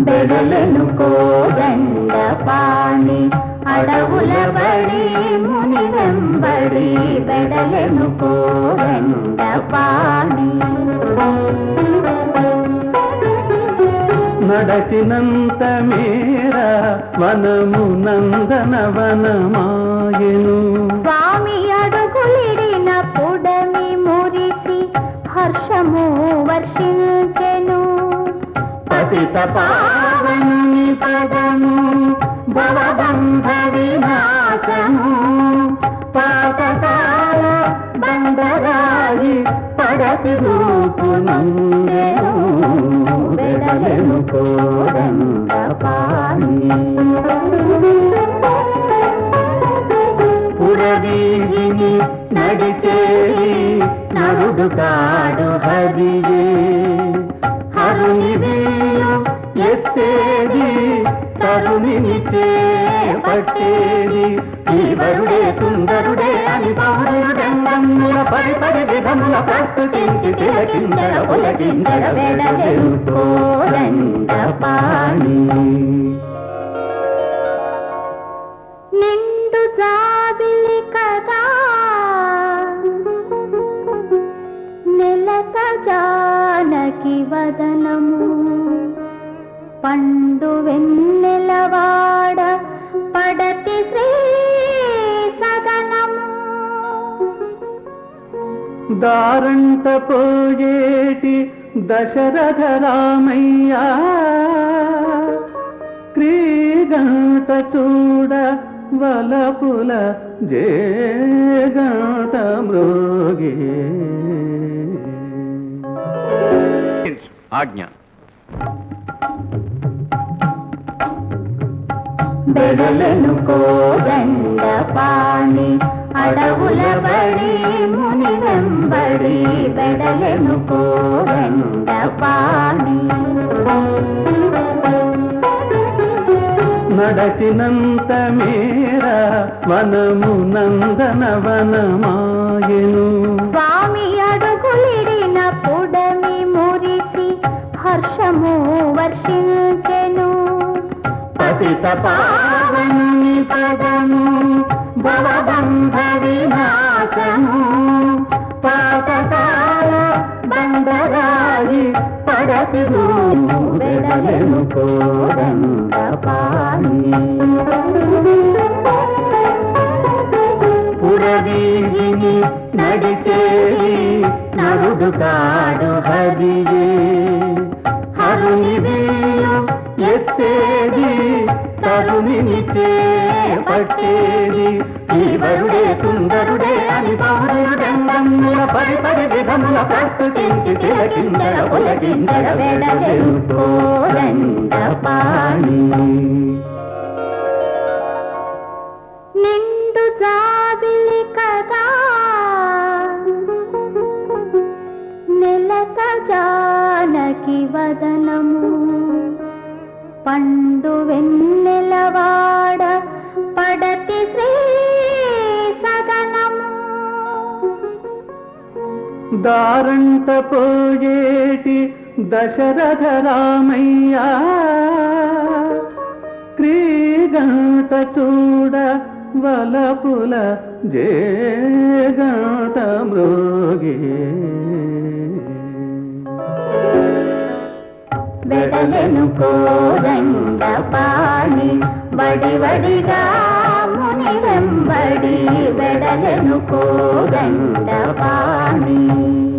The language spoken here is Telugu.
బెడలను కోదండ పాణి అడవుల బడి ముని వెంబడి బెడలను కోదండ పాణి నడచినంత మేర వనము నందన వనమాయను స్వామి అడుగులిడిన పుడమి మురిసి హర్షము వర్షించెను పతిత పావని పదము భవబంధ వినాశము పాతకాల బండరాయి పడతి రూపునందెను వెడలెను కోదండ పాణి పురవీధిని నడిచేది నడుడు కాడు హరియే హరుని వీయు ఎత్తేది తరుణిని చేపట్టేది ఈ వరుడే సుందరుడే అని పౌరుడెందమ్ముల పరి పరి విధముల ప్రస్తుతించి తిలకిందర ఒలగిందర వెడలెను కోదండ పాణి నిండు జాబిలి కదా నెలత జానకి వదనము పండు వెన్నెలవాడ పడతి శ్రీ సదనము దారంట పోయేటి దశరథ రామయ్య క్రీగంట చూడ వలపుల జేగంట మృగి ఆజ్ఞ బెడలను కోదండ పాణి అడవుల బడి ముని వెంబడి బెడలను కోదండ పాణి నడచినంత మేర వనము నందన వనమాయను స్వామి అడుగులిడిన పుడమి మురిసి హర్షము వర్షించెను పతిత పావని పదము భవబంధ వినాశము పాతకాల బండరాయి పడతి వెడలెను కోదండ పాణి పురవీధిని నడిచేది నడుడు కాడు హరియే హరుని వీయు ఎత్తేది తరుణిని చేపట్టేది ఈ వరుడే సుందరుడే అని పౌరుడెందమ్ముల పరి పరి విధముల ప్రస్తుతించి తిలకిందర ఒలగిందర వెడలెను కోదండ పాణి నిండు జాబిలి కదా నెలత జానకి వదనము పండు వెన్నెలవాడ పడతి శ్రీ సదనము దారంట పోయేటి దశరథ రామయ్య క్రీగంట చూడ వలపుల జేగంట మృగి వెడలను కోదండ పాణి బడి వడిగా ముని వెంబడి వెడలను కోదండ పాణి